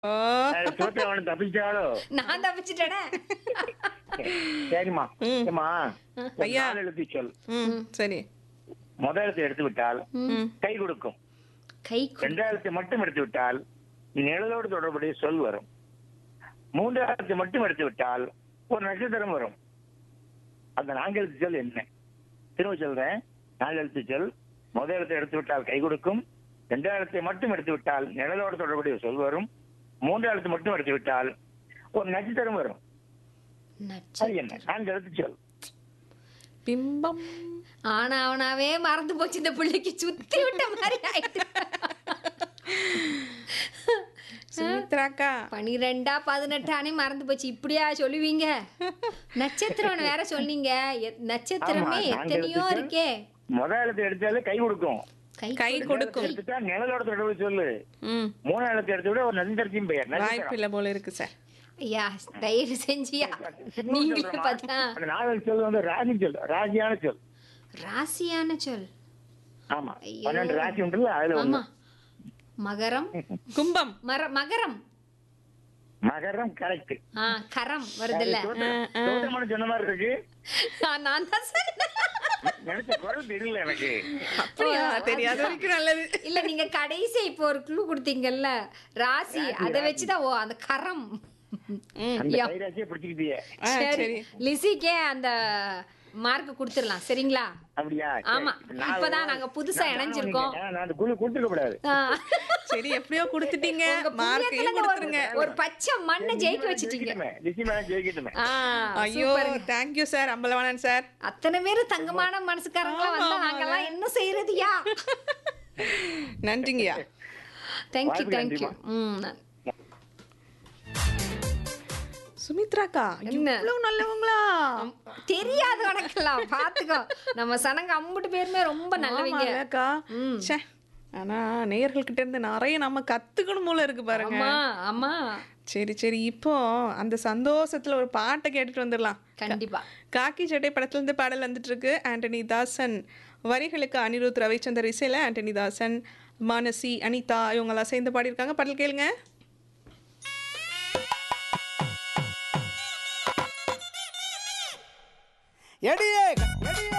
ஓ தோற்ற அவனை தப்பிச்சாலோ நான் தப்பிச்சிட்டேனே சரிம்மா ம். ஏம்மா ஒரு ஐயா. நாலு எழுத்து சொல் ம் சரி முதல் எழுத்து எடுத்து விட்டால் ம் கை கொடுக்கும் கை கு- இரண்டாயிரத்தை மட்டும் எடுத்து விட்டால் நிழலோடு தொடர்புடைய சொல் வரும் மூன்றாயிரத்தை மட்டும் எடுத்து விட்டால் ஒரு நட்சத்திரம் வரும் அந்த நான்கு எழுத்து சொல் என்ன திரும்ப சொல்றேன் நாலு எழுத்து சொல் முதல் எழுத்தை எடுத்து விட்டால் கை கொடுக்கும் இரண்டாயிரத்தை மட்டும் எடுத்து விட்டால் நிழலோடு தொடர்புடைய சொல் வரும் மூன்றாயிரத்தை மட்டும் எடுத்து விட்டால் ஒரு நட்சத்திரம் வரும் அது என்ன நட்சத்திரம். நான்கு எழுத்து சொல் பிம்பம் ஆனா அவனாவே மறந்து போச்சு இந்த பிள்ளைக்கு சுத்தி விட்ட மாதிரி ஆயிட்டு சுமித்ராக்கா பனிரெண்டா பதினெட்டானே மறந்து போச்சு இப்படியா சொல்லுவீங்க நட்சத்திரம் வேற சொன்னீங்க எ- நட்சத்திரமே ஆமா, நான்கு எத்தனையோ எழுத்துக்கள். இருக்கே முதல் எழுத்து எடுத்தாலே கை கொடுக்கும் கை கை கொடுக்கும் எடுத்துட்டா நிழலோட தொடர்பு சொல்லு ம் மூணாவது எழுத்து எடுத்து விட ஒரு நட்சத்திரத்தின் பெயர் நட்சத்திரம் வாய்ப்பில்லை போல இருக்கு சார் ஐயா தயவு செஞ்சியா சின்ன நீங்களே சொல்றேம்மா. பார்த்தா அந்த நாலு சொல் வந்து ராசி சொல் ராசியான சொல் ராசியான சொல் ஆமா ஐயோ. பன்னெண்டு ராசி உண்டுல்ல அதுல ஒண்ணு ஆமா மகரம் கும்பம் மர மகரம் மகரம் கரெக்ட் ஆ கரம் வருதுல்ல தோட்டமான சொன்ன மாதிரி இருக்கு ஆ, நான் தான் சொன்னேன். நினைச்ச குரல் தெரியல எனக்கு அப்படியா தெரியாத வரைக்கும் நல்லது இல்ல நீங்க கடைசி இப்போ ஒரு க்ளூ கொடுத்தீங்கல்ல ராசி அத வச்சுதான் ஓ அந்த கரம் ம் அந்த யா. கைராசியை பிடிச்சிக்கிட்டியே ஆ சரி சரி லிசிக்கே அந்த மார்க் கொடுத்துடலாம் சரிங்களா அப்படியா சரி. ஆமா. இப்ப நான் இப்பதான் ஒரு- நாங்க புதுசா நான் இணைஞ்சிருக்கோம். நான் அந்த குழு கொடுத்துக்க கூடாது ஆ. சரி எப்படியோ கொடுத்துட்டீங்க உங்க மார்க்கையும் புண்ணியத்துல கொடுத்துருங்க ஒரு- ஒரு பச்சை மண்ணை ஜெயிக்க வச்சிட்டீங்க ஜெயிக்கட்டுமே. லிசி மேடம் ஜெயிக்கட்டுமே ஆ, ஐயோ சூப்பருங்க. தேங்க்யூ சார் அம்பலவாணன் சார் அத்தனை பேரு தங்கமான மனசுக்காரங்களா ஆமா, வந்தா ஆமாங்க. நாங்கெல்லாம் என்ன செய்யறதுயா நன்றிங்கய்யா தேங்க்யூ வாழ்க தேங்க்யூ நன்றிம்மா. ம் நன்- சுமித்ராக்கா என்ன? இவ்வளவு நல்லவங்களா தெரியாது உனக்கெல்லாம் பாத்துக்கோ நம்ம சனங்க அம்புட்டு பேருமே ரொம்ப நல்லவங்க ஆமாலக்கா ம். ச்சே ஆனா நேயர்கள் கிட்ட இருந்து நிறைய நம்ம கத்துக்கணும் போல இருக்கு பாருங்க ஆமா ஆமா சரி சரி இப்போ அந்த சந்தோஷத்துல ஒரு பாட்டை கேட்டுட்டு வந்துடலாம் கண்டிப்பா காக்கி சட்டை படத்துல இருந்து பாடல் வந்துட்டு இருக்கு ஆண்டனி தாசன் வரிகளுக்கு அனிருத் ரவிச்சந்தர் இசையில ஆண்டனி தாசன் மானசி அனிதா இவங்கெல்லாம் சேர்ந்து பாடியிருக்காங்க பாடல் கேளுங்க எடியே எடியே